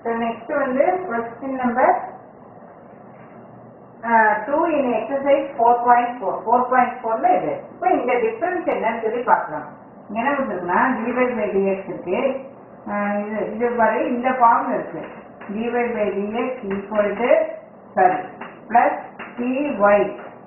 so next வந்து question number two in exercise four point four four point ஃபோர்ல இது இப்போ இந்த டிஃபரன்ஸ் என்னன்னு சொல்லி பார்க்கலாம் என்ன கொடுத்துருக்குன்னா டிவைட் பை டிஎக்ஸ் இருக்கு அஹ் இது இது மாதிரி இந்த ஃபார்ம் இருக்கு divide by dx equal to sorry plus dy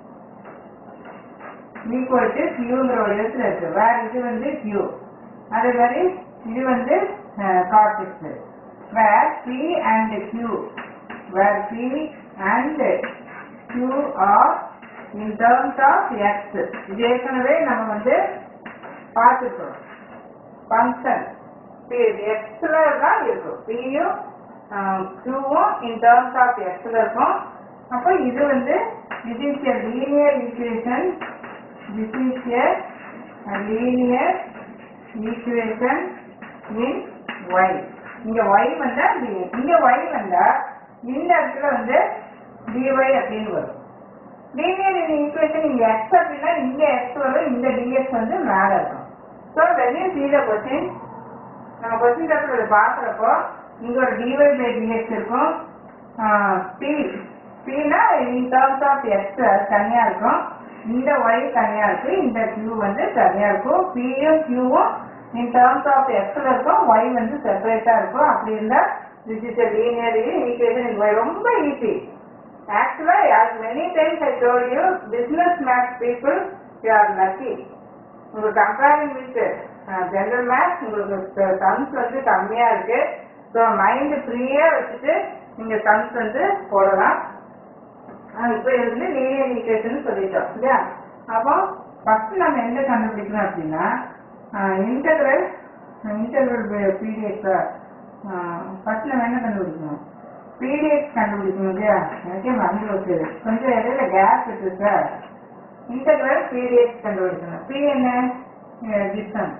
equal to கியூங்கிற ஒரு இடத்துல இருக்கு வேற இது வந்து கியூ அதே மாதிரி இது வந்து கார்டிக்ஸ் where p and q where p and q are in terms of x இது ஏற்கனவே நம்ம வந்து பார்த்துருக்கோம் ஃபங்க்ஷன் எக்ஸ்ல தான் இருக்கும் பியும் கியூவும் இன் டேர்ம்ஸ் ஆஃப் எக்ஸ்ல இருக்கும் அப்போ இது வந்து இது is a linear equation this is a, a linear equation in y இங்க y வந்தா dx இங்க y வந்தா இந்த இடத்துல வந்து dy அப்படின்னு வரும் லீனியர் ஈக்குவேஷன் இங்க x அப்படின்னா இங்க x வரும் இந்த dx வந்து மேல இருக்கும் so when you see the question நம்ம கொஸ்டின் பேப்பர் பார்க்குறப்போ இங்க ஒரு dy by dx இருக்கும் p pனா இன் டர்ம்ஸ் ஆஃப் x தனியா இருக்கும் இந்த y தனியா இருக்கு இந்த q வந்து தனியா இருக்கும் pயும் qவும் இன் டர்ம்ஸ் ஆஃப் x ல இருக்கும் y வந்து செப்பரேட்டா இருக்கும் அப்படி இருந்தா this is a linear equation in y ரொம்ப ஈஸி ஆக்சுவலா as many times I told you business math people you are lucky உங்க கம்பேரிங் வித் ஜெனரல் மேத்ஸ் உங்களுக்கு சம்ஸ் வந்து கம்மியா இருக்கு ஸோ மைண்ட் ஃப்ரீயா வச்சுட்டு நீங்க சம்ஸ் வந்து போடலாம் இப்போ இது வந்து லீனியர் ஈக்குவேஷன் சொல்லிட்டோம் இல்லையா அப்போ ஃபர்ஸ்ட் நம்ம என்ன கண்டுபிடிக்கணும் அப்படின்னா இன்டகிரல் இன்டகிரல் பிடிஎக்ஸ் ஃபர்ஸ்ட் நம்ம என்ன கண்டுபிடிக்கணும் பிடிஎக்ஸ் கண்டுபிடிக்கணும் இல்லையா எனக்கே மறந்து வச்சு கொஞ்சம் இடையில கேப் இருக்கு சார் இன்டகிரல் பிடிஎக்ஸ் கண்டுபிடிக்கணும் பி என்ன டிஸ்டன்ஸ்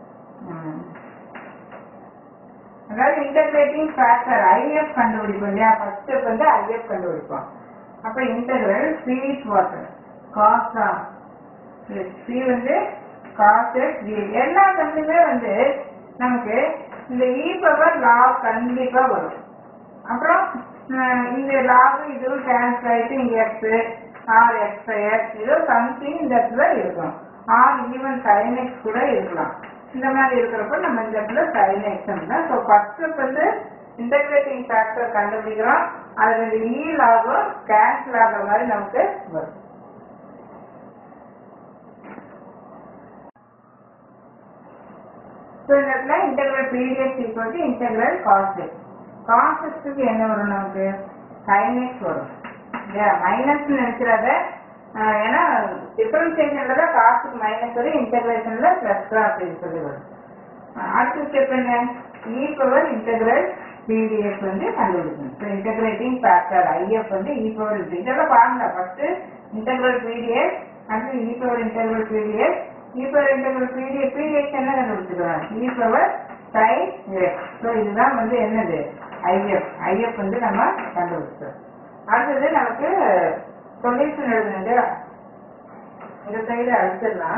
அதாவது இன்டகிரேட்டிங் ஃபேக்டர் ஐஎஃப் கண்டுபிடிப்போம் இல்லையா ஃபர்ஸ்ட் ஸ்டெப் வந்து ஐஎஃப் கண்டுபிடிப்போம் அப்ப integral p is water cos of p வந்து காஸ் எக்ஸ் எல்லா கண்டுமே வந்து நமக்கு இந்த இ பவர் லா கண்டிப்பா வரும் அப்புறம் அஹ், இந்த லாகு இதுவும் கேன்சல் ஆயிட்டு இங்க எக்ஸ் ஆர் எக்ஸ் எக்ஸ் ஏதோ சம்திங் இந்த இடத்துல இருக்கும் ஆர் ஈவன் சைன் எக்ஸ் கூட இருக்கலாம் இந்த மாதிரி இருக்கிறப்ப நம்ம இந்த இடத்துல சைன் எக்ஸ் தான் ஸோ ஃபர்ஸ்ட் வந்து இன்டகிரேட்டிங் ஃபேக்டர் கண்டுபிடிக்கிறோம் அதுல இந்த இ லாகும் கேன்சல் ஆகிற மாதிரி நமக்கு வரும் ஸோ இந்த இடத்துல integral periods equal to integral cost காஸ்ட்டுக்கு என்ன வரும் நமக்கு சைனெக்ஸ் வரும் இல்லையா மைனஸ் நினைச்சிடாத ஆஹ் ஏன்னா டிஃபரன்சியேஷன்ல தான் காஸ்ட்டுக்கு மைனஸ் வரும் இன்டெகிரேஷன்ல பிளஸ் தான் அப்படின்னு சொல்லி வரும் ஆஹ் அடுத்த ஸ்டெப் என்ன இ பவர் இன்டெகிரல் பிடிஎஃப் வந்து கண்டுபிடிக்கணும் ஸோ இன்டெகிரேட்டிங் ஃபேக்டர் ஐஎஃப் வந்து இ பவர் இதெல்லாம் பாருங்க ஃபர்ஸ்ட் இன்டெகிரல் பிடிஎஃப் அடுத்து e power integral PDF e power integral PDF PDF என்ன கண்டுபிடிச்சிருக்காங்க e power sine x so இதுதான் வந்து என்னது ஐஎஃப் ஐஎஃப் வந்து நம்ம கண்டுபிடிச்சோம் அடுத்தது நமக்கு சொல்யூஷன் எழுதுனது இந்த சைடு அடிச்சிடலாம்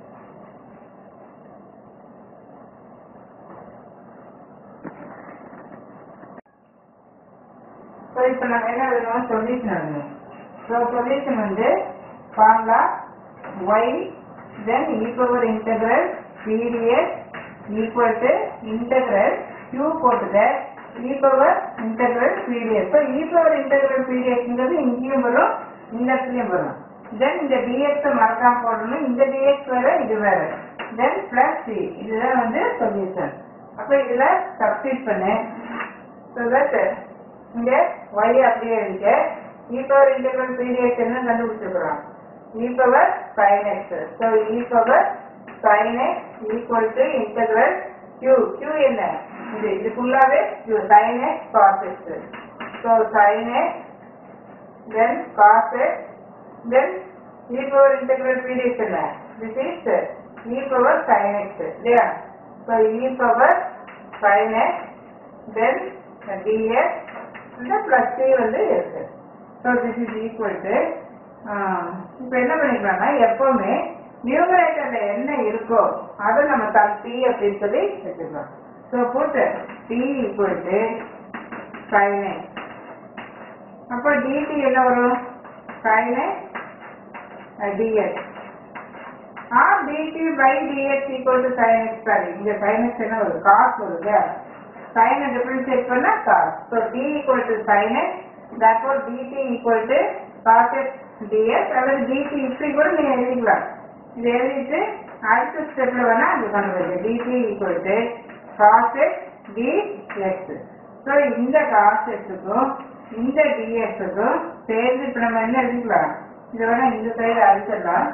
ஸோ இப்போ நம்ம என்ன எழுதணும் சொல்யூஷன் எழுதணும் ஸோ சொல்யூஷன் வந்து formula y then e power integral PDS equal to integral q போட்டுக்க e power integral PDS so e power integral பிடிஎஸ்ங்கிறது இங்கேயும் வரும் இந்த இடத்துலையும் வரும் தென் இந்த டிஎக்ஸை மறக்காம போடணும் இந்த டிஎக்ஸ் வேற இது வேற தென் பிளஸ் சி இதுதான் வந்து சொல்யூஷன் அப்போ இதில் சப்ஸ்டிட் பண்ணு ஸோ தட் இங்க y அப்படியே இருக்கு e பவர் இன்டெகிரல் பீரியட் என்ன கண்டுபிடிச்சிருக்கிறோம் e power sin x so e power sin x equal to integral q q என்ன இது இது ஃபுல்லாவே q sin x cos x so sin x then cos x then e power integral period என்ன this is e power sin x இல்லையா so e power sin x then dx இந்த plus c வந்து இருக்கு so this is equal to இப்போ என்ன பண்ணிக்கலாம்னா எப்பவுமே நியூமரேட்டர்ல என்ன இருக்கோ அதை நம்ம தம் டி அப்படின்னு சொல்லி வச்சுக்கலாம் ஸோ போட்டு t equal to sin x அப்போ dt என்ன வரும் sin x uh, dx or dt by dx equal to sin x sorry இங்க sin x என்ன வரும் cos வருது sin ஐ டிஃபரன்ஷியேட் பண்ணா cos so d equal to sin x therefore dt equal to cos x dx அல்லது dt இப்படி கூட நீங்க எழுதிக்கலாம் இது எழுதிட்டு அடுத்த ஸ்டெப்ல வேணா அது பண்ணுறது dt equal to cos x dx so இந்த cos x-க்கும் இந்த dx-க்கும் சேர்ந்து இப்ப நம்ம என்ன எழுதிக்கலாம் இதை வேணா இந்த சைடு அழிச்சிடலாம்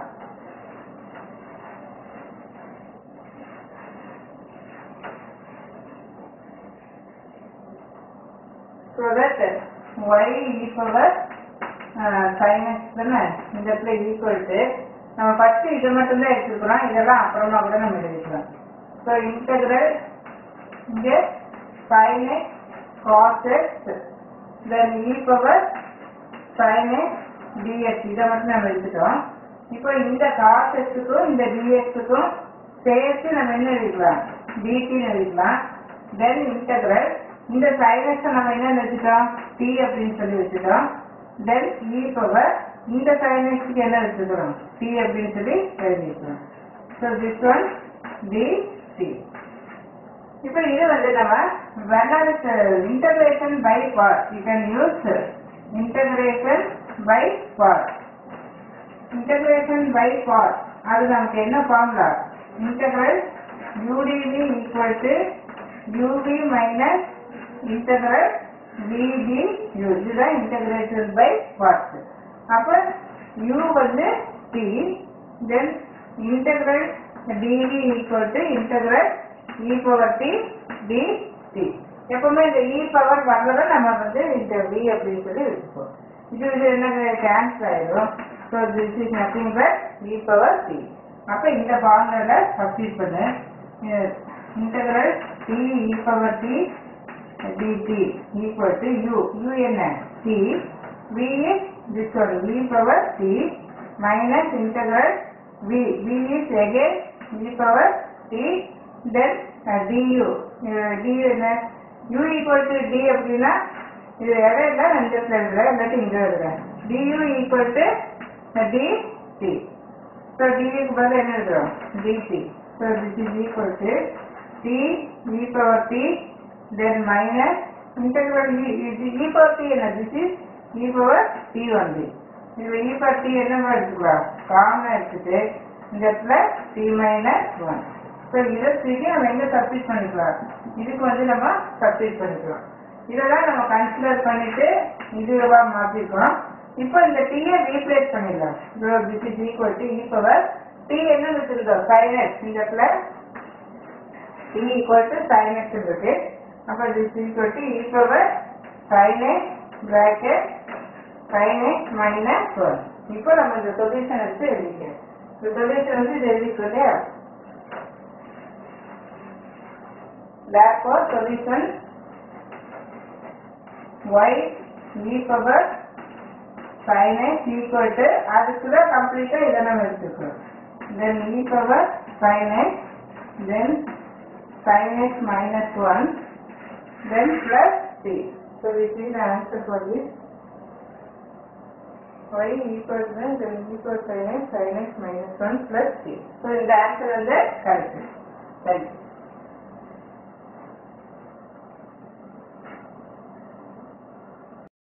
so that y e power uh, sin x தானே இந்த இடத்துல ஈக்குவல் டு நம்ம ஃபர்ஸ்ட் இது மட்டும் தான் எடுத்துக்கிறோம் இதெல்லாம் அப்புறமா கூட நம்ம எழுதிக்கலாம் ஸோ இன்டெகிரல் இங்க sin x cos x then e power sin x dx இதை மட்டும் நம்ம எடுத்துட்டோம் இப்போ இந்த cos x-க்கும் இந்த dx-க்கும் சேர்த்து நம்ம என்ன எழுதிக்கலாம் dt ன்னு எழுதிக்கலாம் தென் இன்டெகிரல் இந்த sin x நம்ம என்ன வச்சுட்டோம் t அப்படின்னு சொல்லி வச்சுட்டோம் தென் e பவர் இந்த sin x க்கு என்ன வச்சுக்கிறோம் t அப்படின்னு சொல்லி எழுதிக்கிறோம் ஸோ திஸ் ஒன் dt இப்போ இது வந்து நம்ம whenever integration by part you can use integration by part integration by part அது நமக்கு என்ன formula integral udv equal to uv minus integral vdu இதுதான் integration by parts அப்ப u வந்து t then integral dv equal to integral e power t dt எப்பவுமே இந்த e power வர்றதை நம்ம வந்து இந்த v அப்படின்னு சொல்லி வச்சுப்போம் இது இது என்ன கேன்சல் ஆயிடும் so this is nothing but e power t அப்ப இந்த ஃபார்முலால சப்ஸ்டிட் பண்ணு integral t e power t dt equal to u u என்ன t v is this one e power t minus integral v v is again e power t then uh, du uh, du என்ன u equal to d அப்படின்னா இது இடையில நான் இந்த இடத்துல எழுதுறேன் இல்லாட்டி இங்க எழுதுறேன் du equal to uh, dt so d க்கு பதிலா என்ன எழுதுறோம் dt so this is equal to t e power t then minus integral e இது e power t என்ன this is e power t only இது e power t என்ன மாதிரி எடுத்துக்கலாம் காமனா எடுத்துட்டு இந்த இடத்துல t minus 1 ஸோ இதை திருப்பி நம்ம எங்க சப்ஸ்டிட் பண்ணிக்கலாம் இதுக்கு வந்து நம்ம சப்ஸ்டிட் பண்ணிக்கலாம் இதெல்லாம் நம்ம கன்சிடர் பண்ணிட்டு இதுவா மாத்திருக்கோம் இப்போ இந்த டீயை ரீப்ளேஸ் பண்ணிடலாம் this is equal to e power t என்ன வச்சிருக்கோம் சைனஸ் இந்த இடத்துல டி ஈக்குவல் டு சைனஸ் இருக்கு அப்போ this equal to e power sine x bracket sine x minus one இப்போ நம்ம இந்த சொல்யூஷன் எடுத்து எழுதிக்கிறோம் இந்த சொல்யூஷன் வந்து இது எழுதிக்கோ இல்லையா therefore solution y e power sin x equal to அதுக்குள்ள கம்ப்ளீட்டா இதை நம்ம எடுத்துக்கிறோம் then e power sin x then sin x minus 1 then plus t so this is the answer for this y equal to then e power sin x sin x minus 1 plus t so இந்த answer வந்து correct thank you